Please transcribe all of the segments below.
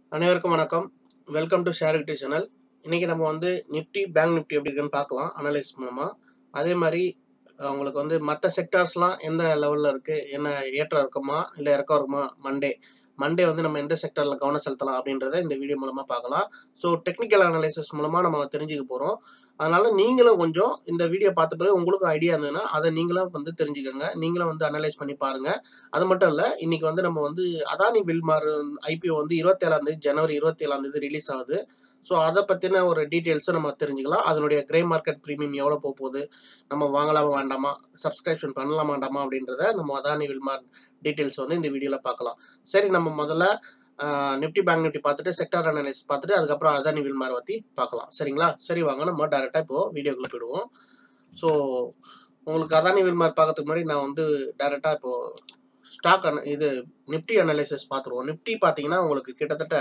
அனைவருக்கும் வணக்கம் welcome to share victory channel இன்றைக்கி நம்ம வந்து நிஃப்டி பேங்க் நிஃப்டி எப்படி இருக்குன்னு பார்க்கலாம் அனலைஸ் மூலமாக அதே மாதிரி அஹ், உங்களுக்கு வந்து மற்ற செக்டார்ஸ்லாம் எந்த லெவலில் இருக்குது என்ன ஏற்றம் இருக்குமா இல்லை இறக்கம் இருக்குமா மண்டே மண்டே வந்து நம்ம எந்த செக்டரில் கவனம் செலுத்தலாம் அப்படின்றத இந்த வீடியோ மூலமாக பார்க்கலாம் ஸோ டெக்னிக்கல் அனலைசிஸ் மூலமாக நம்ம தெரிஞ்சுக்க போகிறோம் அதனால் நீங்களும் கொஞ்சம் இந்த வீடியோ பார்த்த பிறகு உங்களுக்கும் ஐடியா இருந்ததுன்னா அதை நீங்களும் வந்து தெரிஞ்சுக்கோங்க நீங்களும் வந்து அனலைஸ் பண்ணி பாருங்கள் அது மட்டும் இல்லை இன்னைக்கு வந்து நம்ம வந்து அதானி வில்மார் ஐபிஓ வந்து இருபத்தேழாம் தேதி ஜனவரி இருபத்தேழாம் தேதி ரிலீஸ் ஆகுது ஸோ அதை பற்றின ஒரு டீட்டெயில்ஸை நம்ம தெரிஞ்சுக்கலாம் அதனுடைய கிரே மார்க்கெட் ப்ரீமியம் எவ்வளோ போக போகுது நம்ம வாங்கலாமா வேண்டாமா சப்ஸ்கிரிப்ஷன் பண்ணலாமா வேண்டாமா அப்படின்றத நம்ம அதானி வில்மார் டீட்டெயில்ஸ் வந்து இந்த வீடியோவில் பார்க்கலாம் சரி நம்ம முதல்ல நிஃப்டி பேங்க் நிஃப்டி பார்த்துட்டு செக்டார் அனலைஸ் பார்த்துட்டு அதுக்கப்புறம் அதானி வில்மார் பற்றி பார்க்கலாம் சரிங்களா சரி வாங்க நம்ம டேரெக்டாக இப்போ வீடியோக்குள்ளே போயிடுவோம் ஸோ உங்களுக்கு அதானி வில்மார் பார்க்கறதுக்கு முன்னாடி நான் வந்து டேரெக்டாக இப்போ ஸ்டாக் அன இது நிஃப்டி அனலைசிஸ் பார்த்துருவோம் நிஃப்டி பார்த்தீங்கன்னா உங்களுக்கு கிட்டத்தட்ட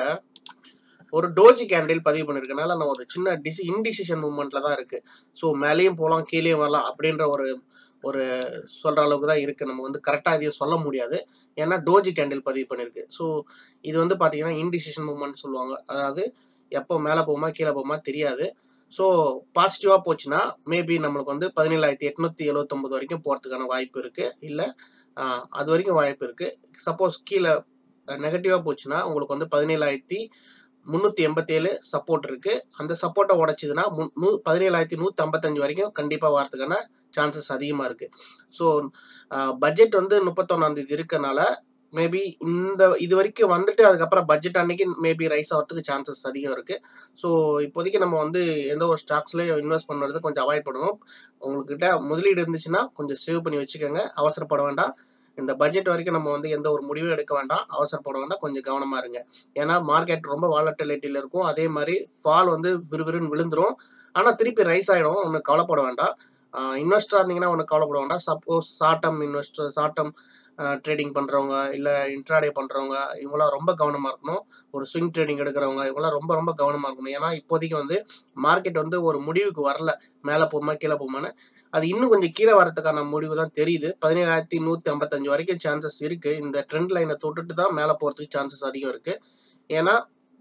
ஒரு டோஜி கேண்டில் பதிவு பண்ணியிருக்கனால நான் ஒரு சின்ன டிசி இன்டிசிஷன் மூமெண்ட்டில் தான் இருக்குது ஸோ மேலேயும் போகலாம் கீழேயும் வரலாம் அப்படின்ற ஒரு ஒரு சொல்கிற அளவுக்கு தான் இருக்குது நம்ம வந்து கரெக்டாக இதையும் சொல்ல முடியாது ஏன்னா டோஜி கேண்டில் பதிவு பண்ணியிருக்கு ஸோ இது வந்து பார்த்தீங்கன்னா இன்டிசிஷன் மூமெண்ட் சொல்லுவாங்க அதாவது எப்போ மேலே போகுமா கீழே போகுமா தெரியாது ஸோ பாசிட்டிவாக போச்சுன்னா மேபி நம்மளுக்கு வந்து பதினேழாயிரத்தி எட்நூற்றி எழுவத்தொம்பது வரைக்கும் போகிறதுக்கான வாய்ப்பு இருக்குது இல்லை அது வரைக்கும் வாய்ப்பு இருக்குது சப்போஸ் கீழே நெகட்டிவாக போச்சுன்னா உங்களுக்கு வந்து பதினேழாயிரத்தி முந்நூற்றி எண்பத்தேழு சப்போர்ட் இருக்குது அந்த சப்போர்ட்டை உடச்சிதுன்னா முன் நூ பதினேழாயிரத்தி நூற்றி ஐம்பத்தஞ்சு வரைக்கும் கண்டிப்பாக வரதுக்கான சான்சஸ் அதிகமாக இருக்குது ஸோ பட்ஜெட் வந்து முப்பத்தொன்னாந்தேதி இருக்கனால மேபி இந்த இது வரைக்கும் வந்துட்டு அதுக்கப்புறம் பட்ஜெட் அன்னைக்கு மேபி ரைஸ் ஆகிறதுக்கு சான்சஸ் அதிகம் இருக்குது ஸோ இப்போதைக்கு நம்ம வந்து எந்த ஒரு ஸ்டாக்ஸ்லையும் இன்வெஸ்ட் பண்ணுறது கொஞ்சம் அவாய்ட் பண்ணணும் உங்கள்கிட்ட முதலீடு இருந்துச்சுன்னா கொஞ்சம் சேவ் பண்ணி வச்சுக்கோங்க அவசரப்பட வேண்டாம் இந்த பட்ஜெட் வரைக்கும் நம்ம வந்து எந்த ஒரு முடிவும் எடுக்க வேண்டாம் அவசரப்பட வேண்டாம் கொஞ்சம் கவனமாக இருங்க ஏன்னா மார்க்கெட் ரொம்ப வாலட்டிலிட்டியில் இருக்கும் அதே மாதிரி ஃபால் வந்து விறுவிறுன்னு விழுந்துரும் ஆனால் திருப்பி ரைஸ் ஆகிடும் ஒன்றும் கவலைப்பட வேண்டாம் இன்வெஸ்டராக இருந்தீங்கன்னா ஒன்றும் கவலைப்பட வேண்டாம் suppose short term investor short term trading பண்ணுறவங்க இல்லை இன்ட்ராடே பண்ணுறவங்க இவங்களாம் ரொம்ப கவனமாக இருக்கணும் ஒரு ஸ்விங் ட்ரேடிங் எடுக்கிறவங்க இவங்களாம் ரொம்ப ரொம்ப கவனமாக இருக்கணும் ஏன்னா இப்போதைக்கு வந்து மார்க்கெட் வந்து ஒரு முடிவுக்கு வரல மேலே போகுமா கீழே போகுமான்னு அது இன்னும் கொஞ்சம் கீழே வரதுக்கான முடிவு தான் தெரியுது பதினேழாயிரத்தி நூற்றி ஐம்பத்தஞ்சு வரைக்கும் சான்சஸ் இருக்குது இந்த ட்ரெண்ட் லைனை தொட்டுட்டு தான் மேலே போகிறதுக்கு சான்சஸ் அதிகம் இருக்குது ஏன்னா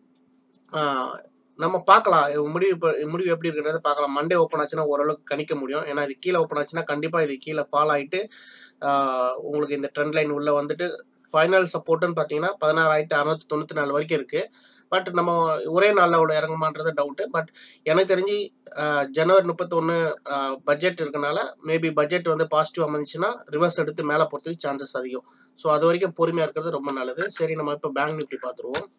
ஆஹ், நம்ம பார்க்கலாம் இது முடிவு இப்போ முடிவு எப்படி இருக்கிறத பார்க்கலாம் மண்டே ஓப்பன் ஆச்சுன்னா ஓரளவுக்கு கணிக்க முடியும் ஏன்னா இது கீழே ஓப்பன் ஆச்சுன்னா கண்டிப்பாக இது கீழே ஃபால் ஆகிட்டு உங்களுக்கு இந்த ட்ரெண்ட் லைன் உள்ளே வந்துட்டு ஃபைனல் சப்போர்ட்டுன்னு பார்த்தீங்கன்னா பதினாறாயிரத்தி அறநூற்றி தொண்ணூற்றி நாலு வரைக்கும் இருக்குது பட் நம்ம ஒரே நாளில் அவ்வளோ இறங்குமான்றது டவுட்டு பட் எனக்கு தெரிஞ்சு ஆஹ், ஜனவரி முப்பத்தொன்று பட்ஜெட் இருக்கனால மேபி பட்ஜெட் வந்து பாசிட்டிவ் அமைஞ்சுன்னா ரிவர்ஸ் எடுத்து மேலே போகிறதுக்கு சான்சஸ் அதிகம் ஸோ அது வரைக்கும் பொறுமையாக இருக்கிறது ரொம்ப நல்லது சரி நம்ம இப்போ பேங்க் நிஃப்டி பார்த்துருவோம்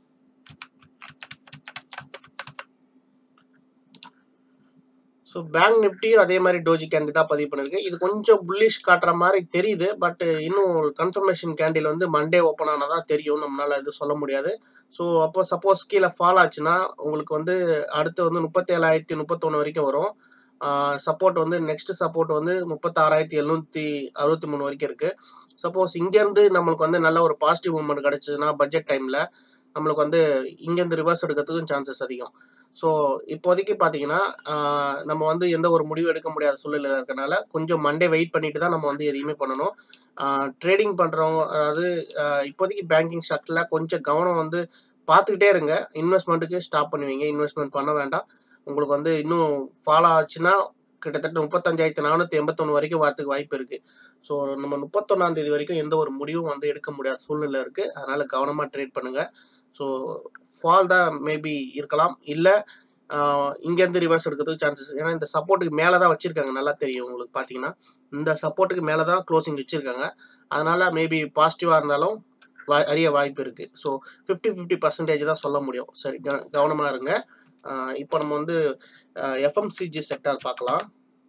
ஸோ பேங்க் நிஃப்டியும் அதே மாதிரி டோஜி கேண்டில் தான் பதிவு பண்ணிருக்கு இது கொஞ்சம் புல்லிஷ் காட்டுற மாதிரி தெரியுது பட் இன்னும் கன்ஃபர்மேஷன் கேண்டில் வந்து மண்டே ஓப்பன் ஆனதா தெரியும் நம்மளால இது சொல்ல முடியாது ஸோ அப்போ சப்போஸ் கீழே ஃபால் ஆச்சுன்னா உங்களுக்கு வந்து அடுத்து வந்து முப்பத்தேழாயிரத்தி முப்பத்தொன்று வரைக்கும் வரும் சப்போர்ட் வந்து நெக்ஸ்ட் சப்போர்ட் வந்து முப்பத்தாறாயிரத்தி எழுநூற்றி அறுபத்தி மூணு வரைக்கும் இருக்குது சப்போஸ் இங்கேருந்து நம்மளுக்கு வந்து நல்ல ஒரு பாசிட்டிவ் மூமெண்ட் கிடச்சிதுன்னா பட்ஜெட் டைமில் நம்மளுக்கு வந்து இங்கேருந்து ரிவர்ஸ் எடுக்கிறதுக்கும் சான்சஸ் அதிகம் ஸோ இப்போதைக்கு பார்த்தீங்கன்னா ஆஹ், நம்ம வந்து எந்த ஒரு முடிவு எடுக்க முடியாத சூழ்நிலை இருக்கனால கொஞ்சம் மண்டே வெயிட் பண்ணிட்டு தான் நம்ம வந்து எதையுமே பண்ணணும் ட்ரேடிங் பண்ணுறவங்க அதாவது ஆஹ், இப்போதைக்கு பேங்கிங் செக்டரில் கொஞ்சம் கவனம் வந்து பார்த்துக்கிட்டே இருங்க இன்வெஸ்ட்மெண்ட்டுக்கு ஸ்டாப் பண்ணுவீங்க இன்வெஸ்ட்மெண்ட் பண்ண வேண்டாம் உங்களுக்கு வந்து இன்னும் ஃபாலோ ஆச்சுன்னா கிட்டத்தட்ட முப்பத்தஞ்சாயிரத்தி நானூற்றி எண்பத்தொன்று வரைக்கும் வரதுக்கு வாய்ப்பு இருக்குது ஸோ நம்ம முப்பத்தொன்னாம் தேதி வரைக்கும் எந்த ஒரு முடிவும் வந்து எடுக்க முடியாத சூழ்நிலை இருக்குது அதனால் கவனமாக ட்ரேட் பண்ணுங்கள் ஸோ ஃபால் தான் மேபி இருக்கலாம் இல்லை இங்கேருந்து ரிவர்ஸ் எடுக்கிறதுக்கு சான்சஸ் ஏன்னா இந்த சப்போர்ட்டுக்கு மேலே தான் வச்சுருக்காங்க நல்லா தெரியும் உங்களுக்கு பார்த்தீங்கன்னா இந்த சப்போர்ட்டுக்கு மேலே தான் க்ளோசிங் வச்சுருக்காங்க அதனால் மேபி பாசிட்டிவாக இருந்தாலும் வா அறிய வாய்ப்பு இருக்குது ஸோ ஃபிஃப்டி ஃபிஃப்டி பர்சன்டேஜ் தான் சொல்ல முடியும் சரி க கவனமாக இருங்க இப்போ நம்ம வந்து எஃப்எம்சிஜி செக்டார் பார்க்கலாம்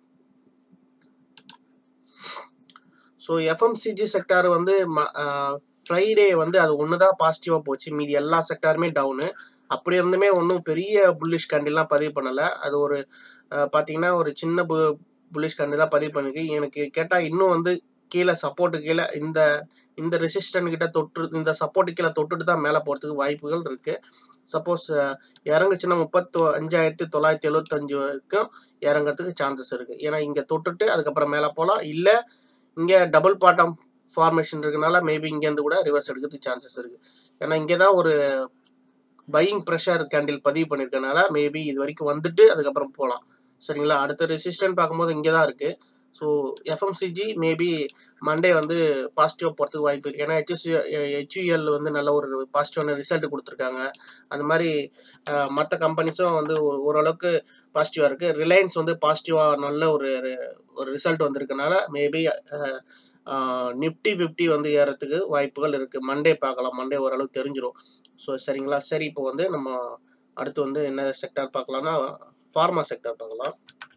ஸோ எஃப்எம்சிஜி செக்டார் வந்து ஃப்ரைடே வந்து அது ஒன்று தான் பாசிட்டிவாக போச்சு மீதி எல்லா செக்டாருமே டவுனு அப்படி இருந்துமே ஒன்றும் பெரிய புல்லிஷ் கேண்டில்லாம் பதிவு பண்ணலை அது ஒரு அஹ், பார்த்தீங்கன்னா ஒரு சின்ன பு புல்லிஷ் கேண்டில் தான் பதிவு பண்ணிருக்கு எனக்கு கேட்டால் இன்னும் வந்து கீழே சப்போர்ட்டு கீழே இந்த இந்த ரெசிஸ்டன் கிட்ட தொட்டு இந்த சப்போர்ட்டு கீழே தொட்டுட்டு தான் மேலே போகிறதுக்கு வாய்ப்புகள் இருக்குது சப்போஸ் இறங்குச்சுன்னா முப்பத்து அஞ்சாயிரத்தி தொள்ளாயிரத்தி எழுபத்தஞ்சு வரைக்கும் இறங்கிறதுக்கு சான்சஸ் இருக்குது ஏன்னா இங்கே தொட்டுட்டு அதுக்கப்புறம் மேலே போகலாம் இல்லை இங்கே டபுள் பாட்டம் ஃபார்மேஷன் இருக்கனால மேபி இங்கேருந்து கூட ரிவர்ஸ் எடுக்கிறதுக்கு சான்சஸ் இருக்குது ஏன்னா இங்கே தான் ஒரு பையிங் ப்ரெஷர் கேண்டில் பதிவு பண்ணியிருக்கனால மேபி இது வரைக்கும் வந்துட்டு அதுக்கப்புறம் போகலாம் சரிங்களா அடுத்த ரெசிஸ்டன்ட் பார்க்கும்போது இங்கே தான் இருக்குது ஸோ எஃப்எம்சிஜி மேபி மண்டே வந்து பாசிட்டிவாக போகிறதுக்கு வாய்ப்பு இருக்குது ஏன்னா ஹெச்எஸ்யூ ஹெச்யூஎல் வந்து நல்ல ஒரு பாசிட்டிவான ரிசல்ட் கொடுத்துருக்காங்க அந்த மாதிரி மற்ற கம்பெனிஸும் வந்து ஒரு- ஓரளவுக்கு பாசிட்டிவாக இருக்குது ரிலையன்ஸ் வந்து பாசிட்டிவாக நல்ல ஒரு ஒரு ரிசல்ட் வந்திருக்கனால மேபி நிஃப்டி ஃபிஃப்டி வந்து ஏறத்துக்கு வாய்ப்புகள் இருக்குது மண்டே பார்க்கலாம் மண்டே ஓரளவுக்கு தெரிஞ்சிடும் ஸோ சரிங்களா சரி இப்போ வந்து நம்ம அடுத்து வந்து என்ன செக்டார் பார்க்கலாம்னா ஃபார்மா செக்டார் பார்க்கலாம்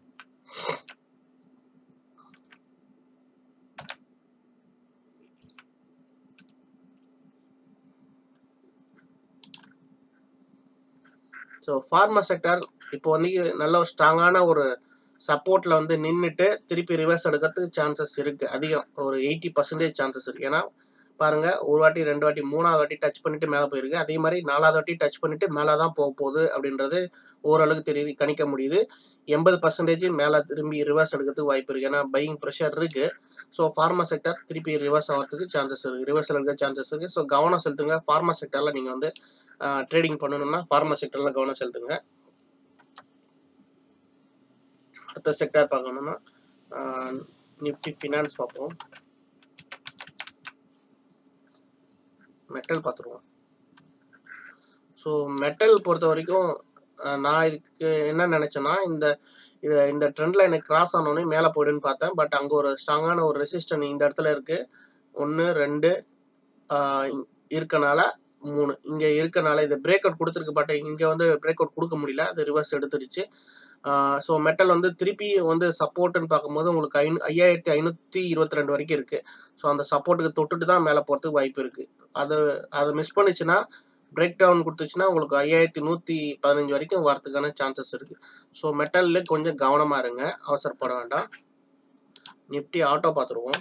ஸோ ஃபார்மா செக்டார் இப்போ வந்து நல்ல ஒரு ஸ்ட்ராங்கான ஒரு சப்போர்ட்டில் வந்து நின்றுட்டு திருப்பி ரிவர்ஸ் எடுக்கிறதுக்கு சான்சஸ் இருக்குது அதிகம் ஒரு எயிட்டி பர்சன்டேஜ் சான்சஸ் இருக்குது ஏன்னா பாருங்க ஒரு வாட்டி ரெண்டு வாட்டி மூணாவது வாட்டி டச் பண்ணிட்டு மேலே போயிருக்கு அதே மாதிரி நாலாவது வாட்டி டச் பண்ணிட்டு மேலே தான் போக போகுது அப்படின்றது ஓரளவுக்கு தெரியுது கணிக்க முடியுது எண்பது பர்சன்டேஜ் மேலே திரும்பி ரிவர்ஸ் எடுக்கிறதுக்கு வாய்ப்பு இருக்குது ஏன்னா பையிங் ப்ரெஷர் இருக்குது ஸோ ஃபார்மா செக்டர் திருப்பி ரிவர்ஸ் ஆகிறதுக்கு சான்சஸ் இருக்குது ரிவர்ஸ் எடுக்க சான்சஸ் இருக்குது ஸோ கவனம் செலுத்துங்க ஃபார்மா செக்டரில் நீங்கள் வந்து ட்ரேடிங் பண்ணணும்னா ஃபார்மா செக்டரில் கவனம் செலுத்துங்க அடுத்த செக்டர் பார்க்கணும்னா நிஃப்டி ஃபினான்ஸ் பார்ப்போம் மெட்டல் பார்த்துருவோம் ஸோ மெட்டல் பொறுத்த வரைக்கும் அஹ், நான் இதுக்கு என்ன நினச்சேன்னா இந்த இதை இந்த ட்ரெண்ட் லைனை கிராஸ் ஆனோடனே மேலே போயிடுன்னு பார்த்தேன் பட் அங்கே ஒரு ஸ்ட்ராங்கான ஒரு ரெசிஸ்டன் இந்த இடத்துல இருக்குது ஒன்று ரெண்டு ஆஹ் இ- இருக்கனால மூணு இங்கே இருக்கனால இது பிரேக் அவுட் கொடுத்துருக்கு பட் இங்கே வந்து பிரேக் அவுட் கொடுக்க முடியல அது ரிவர்ஸ் எடுத்துருச்சு ஸோ மெட்டல் வந்து திருப்பி வந்து சப்போர்ட்டுன்னு பார்க்கும்போது உங்களுக்கு ஐநூ ஐயாயிரத்தி ஐநூற்றி இருபத்தி ரெண்டு வரைக்கும் இருக்குது ஸோ அந்த சப்போர்ட்டுக்கு தொட்டுட்டு தான் மேலே போகிறதுக்கு வாய்ப்பு இருக்குது அது அதை மிஸ் பண்ணுச்சுன்னா பிரேக் டவுன் கொடுத்துச்சுன்னா உங்களுக்கு ஐயாயிரத்தி நூற்றி பதினஞ்சு வரைக்கும் வரதுக்கான சான்சஸ் இருக்குது ஸோ மெட்டலில் கொஞ்சம் கவனமாக இருங்க அவசரப்பட வேண்டாம் நிஃப்டி ஆட்டோ பார்த்துருவோம்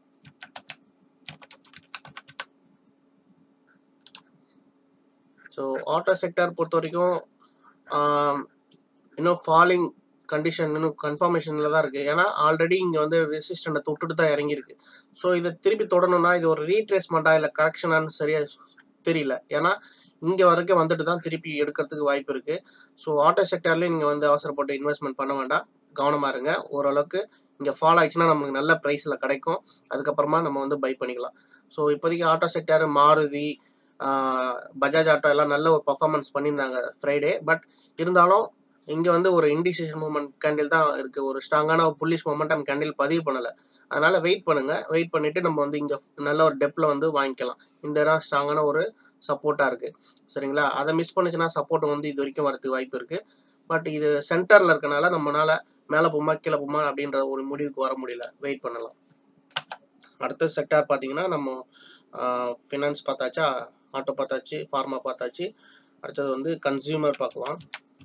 ஸோ ஆட்டோ செக்டர் பொறுத்த வரைக்கும் ஆம், இன்னும் ஃபாலிங் கண்டிஷன் இன்னும் கன்ஃபர்மேஷனில் தான் இருக்குது ஏன்னா ஆல்ரெடி இங்கே வந்து ரெசிஸ்டண்ட்டை தொட்டுட்டு தான் இறங்கியிருக்கு ஸோ இதை திருப்பி தொடணும்னா இது ஒரு ரீட்ரேஸ்மெண்ட்டா இல்லை கரெக்ஷனான்னு சரியாக தெரியல ஏன்னா இங்கே வரைக்கும் வந்துட்டு தான் திருப்பி எடுக்கிறதுக்கு வாய்ப்பு இருக்குது ஸோ ஆட்டோ செக்டர்லேயும் நீங்கள் வந்து அவசரப்பட்டு இன்வெஸ்ட்மெண்ட் பண்ண வேண்டாம் கவனமாக இருங்க ஓரளவுக்கு இங்கே ஃபால் ஆயிடுச்சுன்னா நமக்கு நல்ல ப்ரைஸில் கிடைக்கும் அதுக்கப்புறமா நம்ம வந்து பை பண்ணிக்கலாம் ஸோ இப்போதைக்கு ஆட்டோ செக்டர் மாருதி ஆஹ் பஜாஜ் ஆட்டோ எல்லாம் நல்ல ஒரு பர்ஃபார்மன்ஸ் பண்ணியிருந்தாங்க ஃப்ரைடே பட் இருந்தாலும் இங்கே வந்து ஒரு இண்டிசிஷன் மூமெண்ட் கேண்டில் தான் இருக்குது ஒரு ஸ்ட்ராங்கான ஒரு புல்லிஷ் மூமெண்டம் கேண்டில் பதிவு பண்ணலை அதனால் வெயிட் பண்ணுங்கள் வெயிட் பண்ணிவிட்டு நம்ம வந்து இங்கே நல்ல ஒரு டெப்பில் வந்து வாங்கிக்கலாம் இந்த இடம் ஸ்ட்ராங்கான ஒரு சப்போர்ட்டாக இருக்குது சரிங்களா அதை மிஸ் பண்ணுச்சுன்னா சப்போர்ட் வந்து இது வரைக்கும் வரதுக்கு வாய்ப்பு இருக்குது பட் இது சென்டரில் இருக்கனால நம்மளால மேலே போமா கீழே போமா அப்படின்ற ஒரு முடிவுக்கு வர முடியல வெயிட் பண்ணலாம் அடுத்த செக்டார் பார்த்தீங்கன்னா நம்ம ஃபினான்ஸ் பார்த்தாச்சா ஆட்டோ பார்த்தாச்சு ஃபார்மா பார்த்தாச்சு அடுத்தது வந்து கன்சியூமர் பார்க்கலாம்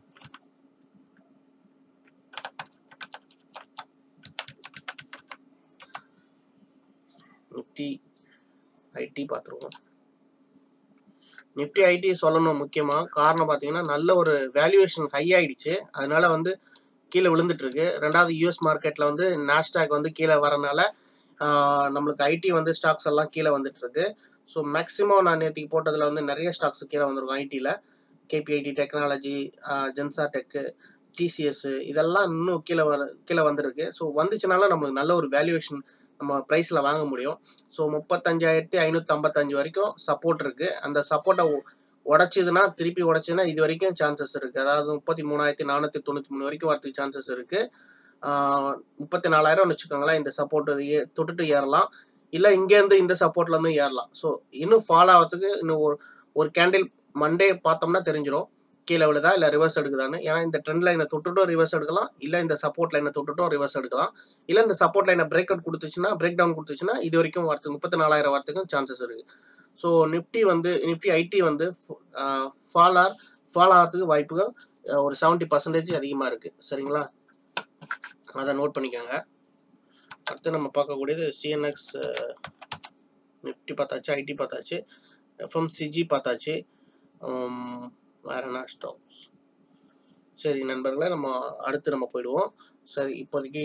நிஃப்டி ஐடி பார்த்துருவோம் நிஃப்டி ஐடி சொல்லணும் முக்கியமாக காரணம் பார்த்தீங்கன்னா நல்ல ஒரு வேல்யூவேஷன் ஹை ஆயிடுச்சு அதனால வந்து கீழே விழுந்துட்டு இருக்கு ரெண்டாவது யூஎஸ் மார்க்கெட்டில் வந்து நாஸ்டாக் வந்து கீழே வரனால ஆஹ், நம்மளுக்கு ஐடி வந்து ஸ்டாக்ஸ் எல்லாம் கீழே வந்துட்டு இருக்கு ஸோ மேக்ஸிமம் நான் நேற்றுக்கு போட்டதில் வந்து நிறைய ஸ்டாக்ஸ் கீழே வந்திருக்கும் ஐடியில் KPIT technology Zensar tech TCS இதெல்லாம் இன்னும் கீழே வர கீழே வந்திருக்கு ஸோ வந்துச்சுனால நம்மளுக்கு நல்ல ஒரு வேல்யூவேஷன் நம்ம ப்ரைஸில் வாங்க முடியும் ஸோ முப்பத்தஞ்சாயிரத்தி ஐநூற்றம்பத்தஞ்சு வரைக்கும் சப்போர்ட் இருக்குது அந்த சப்போர்ட்டை உடச்சிதுன்னா திருப்பி உடச்சுன்னா இது வரைக்கும் சான்சஸ் இருக்குது அதாவது முப்பத்தி மூணாயிரத்தி நானூற்றி தொண்ணூற்றி மூணு வரைக்கும் வரதுக்கு சான்சஸ் இருக்குது முப்பத்தி நாலாயிரம் வச்சுக்கோங்களேன் இந்த சப்போர்ட் ஏ தொட்டுட்டு ஏறலாம் இல்லை இங்கேருந்து இந்த சப்போர்ட்லேருந்து ஏறலாம் ஸோ இன்னும் ஃபாலோ ஆகிறதுக்கு இன்னும் ஒரு ஒரு கேண்டில் மண்டே பார்த்தோம்னா தெரிஞ்சிடும் கீழே விழுதா இல்லை ரிவர்ஸ் எடுக்குதான்னு ஏன்னா இந்த ட்ரெண்ட் லைனை தொட்டுட்டும் ரிவர்ஸ் எடுக்கலாம் இல்லை இந்த சப்போர்ட் லைனை தொட்டுட்டும் ரிவர்ஸ் எடுக்கலாம் இல்லை இந்த சப்போர்ட் லைனை பிரேக் அவுட் கொடுத்துச்சுன்னா பிரேக் டவுன் கொடுத்துச்சுன்னா இது வரைக்கும் வரதுக்கு முப்பத்தி நாலாயிரம் வரத்துக்கும் சான்சஸ் இருக்குது ஸோ நிஃப்டி வந்து நிஃப்டி ஐடி வந்து ஃபால் ஆர் ஃபால் ஆகிறதுக்கு வாய்ப்புகள் அஹ், ஒரு செவன்ட்டி பர்சன்டேஜ் அதிகமாக இருக்குது சரிங்களா அதை நோட் பண்ணிக்கோங்க அடுத்து நம்ம பார்க்கக்கூடியது சிஎன்எக்ஸ் நிஃப்டி பார்த்தாச்சு ஐடி பார்த்தாச்சு எஃப்எம்சிஜி பார்த்தாச்சு உம், வேற என்ன ஸ்டாக்ஸ் சரி நண்பர்களே நம்ம அடுத்து நம்ம போயிடுவோம் சரி இப்போதைக்கு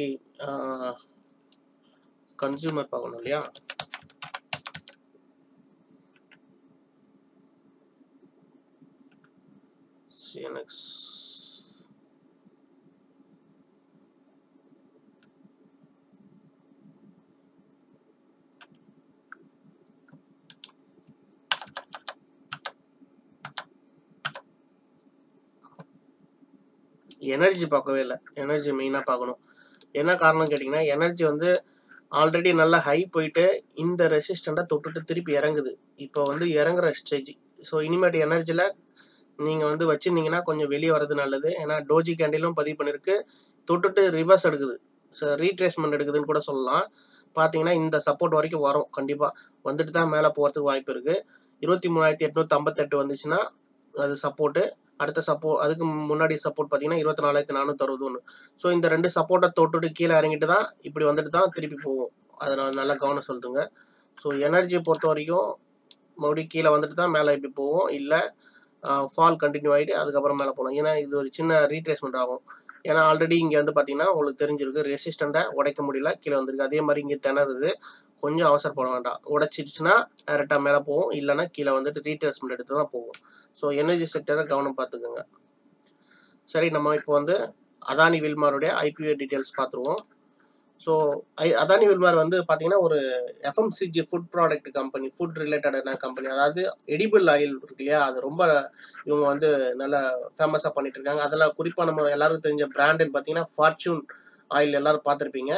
கன்சியூமர் பார்க்கணும் இல்லையா சிஎன்எக்ஸ் எனர்ஜி பார்க்கவே இல்லை எனர்ஜி மெயினாக பார்க்கணும் என்ன காரணம் கேட்டிங்கன்னா எனர்ஜி வந்து ஆல்ரெடி நல்லா ஹை போயிட்டு இந்த ரெசிஸ்டண்ட்டை தொட்டுட்டு திருப்பி இறங்குது இப்போ வந்து இறங்குற ஸ்டேஜ் ஸோ இனிமேட்டு எனர்ஜியில் நீங்கள் வந்து வச்சுருந்தீங்கன்னா கொஞ்சம் வெளியே வர்றது நல்லது ஏன்னா டோஜி கேண்டிலும் பதிவு பண்ணியிருக்கு தொட்டுட்டு ரிவர்ஸ் எடுக்குது ஸோ ரீட்ரேஸ்மெண்ட் எடுக்குதுன்னு கூட சொல்லலாம் பார்த்தீங்கன்னா இந்த சப்போர்ட் வரைக்கும் வரும் கண்டிப்பாக வந்துட்டு தான் மேலே போகிறதுக்கு வாய்ப்பு இருக்குது இருபத்தி மூணாயிரத்தி எட்நூற்றி ஐம்பத்தெட்டு வந்துச்சுன்னா அது சப்போர்ட்டு அடுத்த சப்போர்ட் அதுக்கு முன்னாடி சப்போர்ட் பார்த்தீங்கன்னா இருபத்தி நாலாயிரத்தி நானூற்றி அறுபது ஒன்று ஸோ இந்த ரெண்டு சப்போர்ட்டை தொட்டுட்டு கீழே இறங்கிட்டு தான் இப்படி வந்துட்டு தான் திருப்பி போகும் அதை நான் நல்லா கவனம் செலுத்துங்க ஸோ எனர்ஜியை பொறுத்த வரைக்கும் மறுபடியும் கீழே வந்துட்டு தான் மேலே இப்படி போகும் இல்லை ஃபால் கண்டினியூ ஆகிட்டு அதுக்கப்புறம் மேலே போகலாம் ஏன்னா இது ஒரு சின்ன ரீட்ரேஸ்மெண்ட் ஆகும் ஏன்னா ஆல்ரெடி இங்கே வந்து பார்த்தீங்கன்னா உங்களுக்கு தெரிஞ்சிருக்கு ரெசிஸ்டண்ட்டை உடைக்க முடியல கீழே வந்திருக்கு அதே மாதிரி இங்கே திணறுது கொஞ்சம் அவசரப்பட வேண்டாம் உடைச்சிடுச்சுன்னா டேரெக்டாக மேலே போகும் இல்லைன்னா கீழே வந்துட்டு ரீட்ரேஸ்மெண்ட் எடுத்து தான் போகும் ஸோ எனர்ஜி செக்டரை கவனம் பார்த்துக்குங்க சரி நம்ம இப்போ வந்து அதானி வில்மாருடைய ஐபிஓ டீட்டெயில்ஸ் பார்த்துருவோம் ஸோ ஐ அதானி வில்மார் வந்து பார்த்தீங்கன்னா ஒரு FMCG food product company food ரிலேட்டடான கம்பெனி அதாவது எடிபிள் ஆயில் இருக்கு இல்லையா அது ரொம்ப இவங்க வந்து நல்லா ஃபேமஸாக பண்ணிட்டு இருக்காங்க அதில் குறிப்பாக நம்ம எல்லாருக்கும் தெரிஞ்ச பிராண்டுன்னு பார்த்தீங்கன்னா ஃபார்ச்சூன் ஆயில் எல்லாரும் பார்த்துருப்பீங்க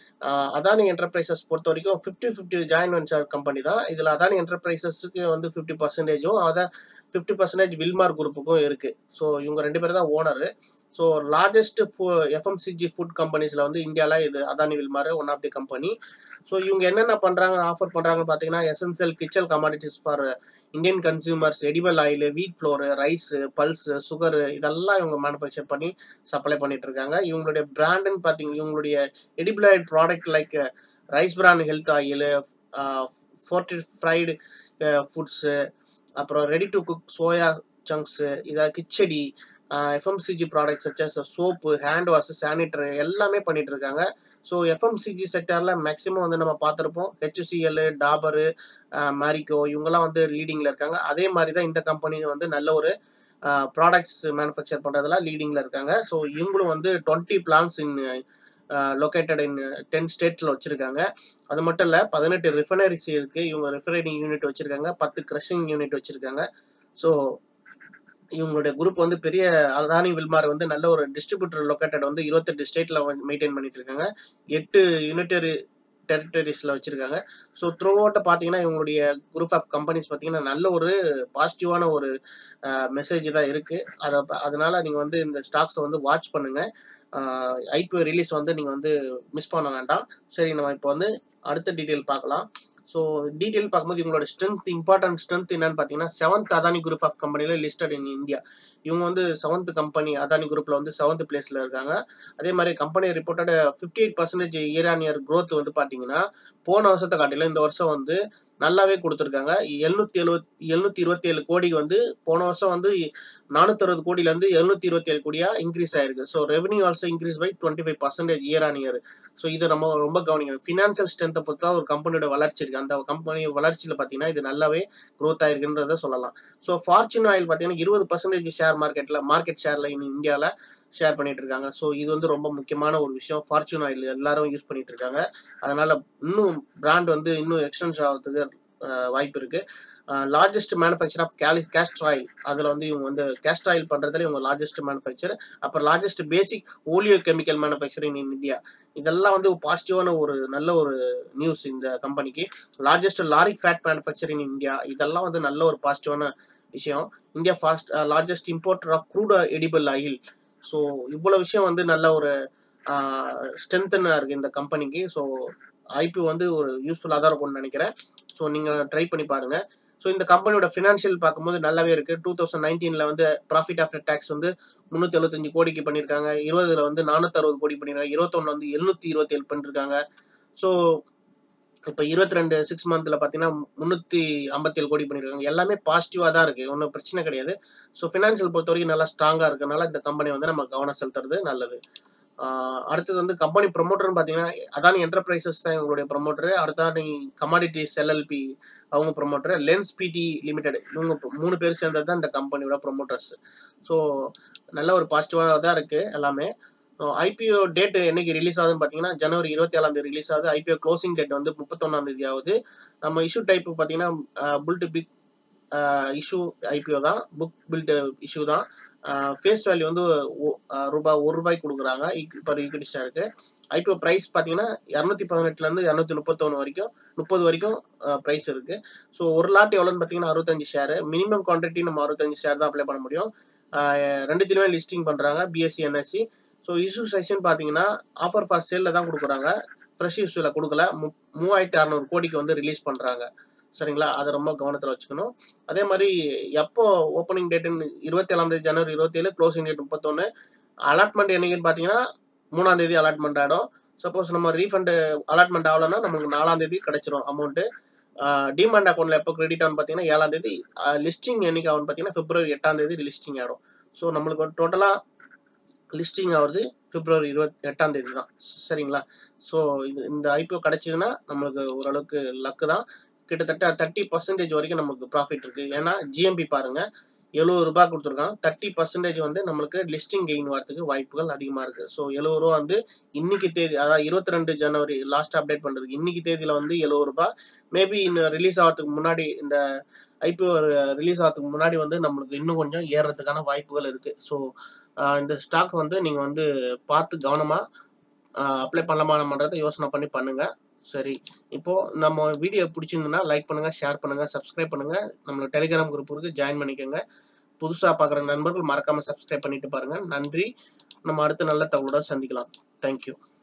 அதானி என்டர்பிரைசஸ் பொறுத்த வரைக்கும் fifty fifty join venture company தான் இதில் அதானி என்டர்பிரைசஸுக்கு வந்து ஃபிஃப்டி பர்சன்டேஜும் அதை ஃபிஃப்டி பர்சன்டேஜ் வில்மார் குரூப்புக்கும் இருக்குது ஸோ இவங்க ரெண்டு பேர் தான் ஓனரு ஸோ லார்ஜஸ்ட் ஃபு எஃப்எம்சிஜி ஃபுட் கம்பெனிஸில் வந்து இந்தியாவில் இது Adani Wilmar one of the company so இவங்க என்னென்ன பண்ணுறாங்க ஆஃபர் பண்ணுறாங்கன்னு பார்த்தீங்கன்னா essential kitchen commodities for Indian consumers edible oil wheat flour rice pulse sugar இதெல்லாம் இவங்க மேனுஃபேக்சர் பண்ணி சப்ளை பண்ணிட்டு இருக்காங்க இவங்களுடைய பிராண்டுன்னு பார்த்தீங்க இவங்களுடைய edible oil product like rice brand health oil fortified foods அப்புறம் ready to cook soya chunks இதாக khichdi FMCG products such as soap hand wash sanitary எல்லாமே பண்ணிட்டு இருக்காங்க ஸோ எஃப்எம்சிஜி செக்டரில் மேக்ஸிமம் வந்து நம்ம பார்த்துருப்போம் ஹெச்சிஎல் டாபரு மேரிகோ இவங்கெல்லாம் வந்து லீடிங்கில் இருக்காங்க அதே மாதிரி தான் இந்த கம்பெனி வந்து நல்ல ஒரு ப்ராடக்ட்ஸ் மேனுஃபேக்சர் பண்ணுறதுல லீடிங்கில் இருக்காங்க ஸோ இவங்களும் வந்து twenty plans in located in ten ஸ்டேட்டில் வச்சுருக்காங்க அது மட்டும் இல்லை பதினெட்டு ரிஃபைனரிஸ் இருக்குது இவங்க ரிஃபைனரிங் யூனிட் வச்சுருக்காங்க பத்து க்ரஷிங் யூனிட் வச்சுருக்காங்க ஸோ இவங்களுடைய குரூப் வந்து பெரிய அதானி வில்மார் வந்து நல்ல ஒரு டிஸ்ட்ரிபியூட்டர் லொக்கேட்டட் வந்து இருபத்தெட்டு ஸ்டேட்டில் மெயின்டைன் பண்ணிட்டு இருக்காங்க எட்டு யூனிட்டரி டெரிட்டரிஸில் வச்சுருக்காங்க ஸோ த்ரூ அவுட்டை பார்த்தீங்கன்னா இவங்களுடைய குரூப் ஆஃப் கம்பெனிஸ் பார்த்தீங்கன்னா நல்ல ஒரு பாசிட்டிவான ஒரு மெசேஜ் தான் இருக்குது அதை அதனால் நீங்கள் வந்து இந்த ஸ்டாக்ஸை வந்து வாட்ச் பண்ணுங்கள் ஐபிஓ ரிலீஸ் வந்து நீங்கள் வந்து மிஸ் பண்ண வேண்டாம் சரி நம்ம இப்போ வந்து அடுத்த டீட்டெயில் பார்க்கலாம் ஸோ டீட்டெயில் பார்க்கும்போது இவங்களோட ஸ்ட்ரென்த் இம்பார்ட்டன்ட் ஸ்ட்ரென்த் என்னன்னு பார்த்தீங்கன்னா செவன்த் அதானி குரூப் ஆஃப் கம்பெனியில் லிஸ்டட் இன் இந்தியா இவங்க வந்து செவன்த் கம்பெனி அதானி குரூப்பில் வந்து செவன்த் பிளேஸில் இருக்காங்க அதே மாதிரி company reported fifty eight percentage year on year growth வந்து பார்த்தீங்கன்னா போன வருஷத்தை காட்டிலும் இந்த வருஷம் வந்து நல்லாவே கொடுத்துருக்காங்க எழுநூத்தி எழுபத் எழுநூத்தி இருபத்தி ஏழு கோடிக்கு வந்து போன வருஷம் வந்து நானூத்தி அறுபது கோடியிலேருந்து எழுநூத்தி இருபத்தி ஏழு கோடியா இன்க்ரீஸ் ஆயிருக்கு so revenue also increase by twenty five percentage year on year so இது நம்ம ரொம்ப கவனிக்கணும் ஃபினான்ஷியல் ஸ்ட்ரென்த்தை பொறுத்தா ஒரு கம்பெனியோட வளர்ச்சி இருக்கு அந்த கம்பெனி வளர்ச்சியில் பார்த்தீங்கன்னா இது நல்லாவே க்ரோத் ஆயிருக்குன்றத சொல்லலாம் ஸோ ஃபார்ச்சூன் ஆயில் பார்த்தீங்கன்னா இருபது பர்சன்டேஜ் ஷேர் மார்க்கெட்டில் மார்க்கெட் ஷேரில் இந்தியாவில் ஷேர் பண்ணிட்டு இருக்காங்க ஸோ இது வந்து ரொம்ப முக்கியமான ஒரு விஷயம் ஃபார்ச்சூன் ஆயில் எல்லாரும் யூஸ் பண்ணிட்டு இருக்காங்க அதனால இன்னும் பிராண்ட் வந்து இன்னும் எக்ஸ்டென்ஸ் ஆகிறதுக்கு வாய்ப்பு இருக்கு லார்ஜஸ்ட் மேனுஃபேக்சர் ஆஃப் கேலி கேஸ்ட் ஆயில் அதில் வந்து இவங்க வந்து கேஸ்ட் ஆயில் பண்ணுறதுல இவங்க லார்ஜஸ்ட் மேனுஃபேக்சர் அப்புறம் largest basic oleo chemical manufacturing in India இதெல்லாம் வந்து பாசிட்டிவான ஒரு நல்ல ஒரு நியூஸ் இந்த கம்பெனிக்கு largest lauric fat manufacturing in India இதெல்லாம் வந்து நல்ல ஒரு பாசிட்டிவான விஷயம் India fast largest importer of crude edible oil so இவ்வளோ விஷயம் வந்து நல்ல ஒரு ஸ்ட்ரென்த்தனாக இருக்குது இந்த கம்பெனிக்கு ஸோ ஐபி வந்து ஒரு யூஸ்ஃபுல்லாக தான் இருக்கும்னு நினைக்கிறேன் ஸோ நீங்கள் ட்ரை பண்ணி பாருங்கள் ஸோ இந்த கம்பெனியோட ஃபினான்ஷியல் பார்க்கும்போது நல்லாவே இருக்குது டூ தௌசண்ட் நைன்டீனில் வந்து ப்ராஃபிட் ஆஃப்டர் டேக்ஸ் வந்து முந்நூற்றி எழுபத்தஞ்சு கோடிக்கு பண்ணியிருக்காங்க இருபதுல வந்து நானூற்றறுபது கோடி பண்ணியிருக்காங்க இருபத்தொன்று வந்து எழுநூற்றி இருபத்தேழு பண்ணியிருக்காங்க ஸோ இப்போ இருபத்தி ரெண்டு சிக்ஸ் மந்த்தில் பார்த்தீங்கன்னா முந்நூற்றி ஐம்பத்தேழு கோடி பண்ணியிருக்காங்க எல்லாமே பாசிட்டிவாக தான் இருக்குது ஒன்றும் பிரச்சனை கிடையாது ஸோ ஃபினான்ஷியல் பொறுத்த வரைக்கும் நல்லா ஸ்ட்ராங்காக இருக்கனால இந்த கம்பெனி வந்து நம்ம கவனம் செலுத்துறது நல்லது ஆஹ் அடுத்தது வந்து கம்பெனி ப்ரொமோட்டர்னு பார்த்தீங்கன்னா அதானி என்டர்பிரைசஸ் தான் எங்களுடைய ப்ரொமோட்டர் அடுத்தானி கமாடிட்டிஸ் எல்எல்பி அவங்க ப்ரொமோட்டர் லென்ஸ் பிடி லிமிடெட் இவங்க pro- மூணு பேர் சேர்ந்தது தான் இந்த கம்பெனியோட ப்ரொமோட்டர்ஸ் ஸோ நல்ல ஒரு பாசிட்டிவாக தான் இருக்குது எல்லாமே ஐபிஓ டேட் என்னைக்கு ரிலீஸ் ஆகுதுன்னு பார்த்தீங்கன்னா ஜனவரி இருபத்தி ஏழாம் தேதி ரிலீஸ் ஆகுது ஐபிஓ க்ளோசிங் டேட் வந்து முப்பத்தொன்னாம் தேதி ஆகுது நம்ம இஷ்யூ டைப் பார்த்தீங்கன்னா புல்ட் பிக் இஷ்யூ ஐபிஓ தான் புக் பில்ட் இஷ்யூ தான் ஃபேஸ் வேல்யூ வந்து ஒ- ஆஹ் ரூபாய் ஒரு ரூபாய்க்கு கொடுக்குறாங்க இப்போ ஈக்விட்டி ஷேருக்கு ஐபிஓ ப்ரைஸ் பார்த்தீங்கன்னா இரநூத்தி பதினெட்டுலேருந்து இரநூத்தி முப்பத்தொன்று வரைக்கும் முப்பது வரைக்கும் ப்ரைஸ் இருக்குது ஸோ ஒரு லாட் எவ்வளோன்னு பார்த்தீங்கன்னா அறுபத்தஞ்சு ஷேர் மினிமம் குவான்டிட்டி நம்ம அறுபத்தஞ்சு ஷேர் தான் அப்ளை பண்ண முடியும் ஆஹ் ரெண்டுத்திலுமே லிஸ்டிங் பண்ணுறாங்க பிஎஸ்சி என்எஸ்சி ஸோ இஷ்யூ சைஸ்ன்னு பார்த்தீங்கன்னா ஆஃபர் ஃபார் சேலில் தான் கொடுக்குறாங்க ஃப்ரெஷ் இஷ்யூவில் கொடுக்கல மு மூவாயிரத்தி அறநூறு கோடிக்கு வந்து ரிலீஸ் பண்ணுறாங்க சரிங்களா அதை ரொம்ப கவனத்தில் வச்சுக்கணும் அதே மாதிரி எப்போ ஓப்பனிங் டேட்டுன்னு இருபத்தேழாம் தேதி ஜனவரி இருபத்தேழு க்ளோசிங் டேட் முப்பத்தொன்று அலாட்மெண்ட் என்னைக்குன்னு பார்த்தீங்கன்னா மூணாம் தேதி அலாட்மெண்ட் ஆகிடும் சப்போஸ் நம்ம ரீஃபண்டு அலாட்மெண்ட் ஆகலைன்னா நமக்கு நாலாம் தேதி கிடைச்சிரும் அமௌண்ட்டு டிமாண்ட் அக்கௌண்ட்டில் எப்போ கிரெடிட் ஆகும் பார்த்தீங்கன்னா ஏழாம் தேதி லிஸ்டிங் என்னைக்கு ஆகும்னு பார்த்தீங்கன்னா பிப்ரவரி எட்டாம் தேதி லிஸ்டிங் ஆகிடும் ஸோ நம்மளுக்கு டோட்டலாக லிஸ்டிங் ஆகுறது பிப்ரவரி இருபத்தி எட்டாம் தேதி தான் சரிங்களா ஸோ இது இந்த ஐபிஓ கிடைச்சதுன்னா நம்மளுக்கு ஓரளவுக்கு லக்கு தான் கிட்டத்தட்ட தேர்ட்டி பர்சன்டேஜ் வரைக்கும் நமக்கு ப்ராஃபிட் இருக்குது ஏன்னா ஜிஎம்பி பாருங்கள் எழுபது ரூபாய் கொடுத்துருக்கான் தேர்ட்டி பர்சன்டேஜ் வந்து நம்மளுக்கு லிஸ்டிங் கெயின் வரதுக்கு வாய்ப்புகள் அதிகமாக இருக்குது ஸோ எழுபது ரூபா வந்து இன்னைக்கு தேதி அதாவது இருபத்தி ரெண்டு ஜனவரி லாஸ்ட் அப்டேட் பண்ணுறது இன்னைக்கு தேதியில் வந்து எழுபது ரூபாய் மேபி இன்னும் ரிலீஸ் ஆகிறதுக்கு முன்னாடி இந்த ஐபிஓ ரிலீஸ் ஆகிறதுக்கு முன்னாடி வந்து நம்மளுக்கு இன்னும் கொஞ்சம் ஏறுறதுக்கான வாய்ப்புகள் இருக்குது ஸோ இந்த ஸ்டாக் வந்து நீங்கள் வந்து பார்த்து கவனமாக அப்ளை பண்ணலாமான்றதை யோசனை பண்ணி பண்ணுங்கள் சரி இப்போது நம்ம வீடியோ பிடிச்சிருந்துன்னா லைக் பண்ணுங்கள் ஷேர் பண்ணுங்கள் சப்ஸ்கிரைப் பண்ணுங்கள் நம்மளோட டெலிகிராம் குரூப் இருக்குது ஜாயின் பண்ணிக்கோங்க புதுசாக பார்க்குற நண்பர்கள் மறக்காமல் சப்ஸ்கிரைப் பண்ணிட்டு பாருங்கள் நன்றி நம்ம அடுத்த நல்ல தகவலோட சந்திக்கலாம் தேங்க்யூ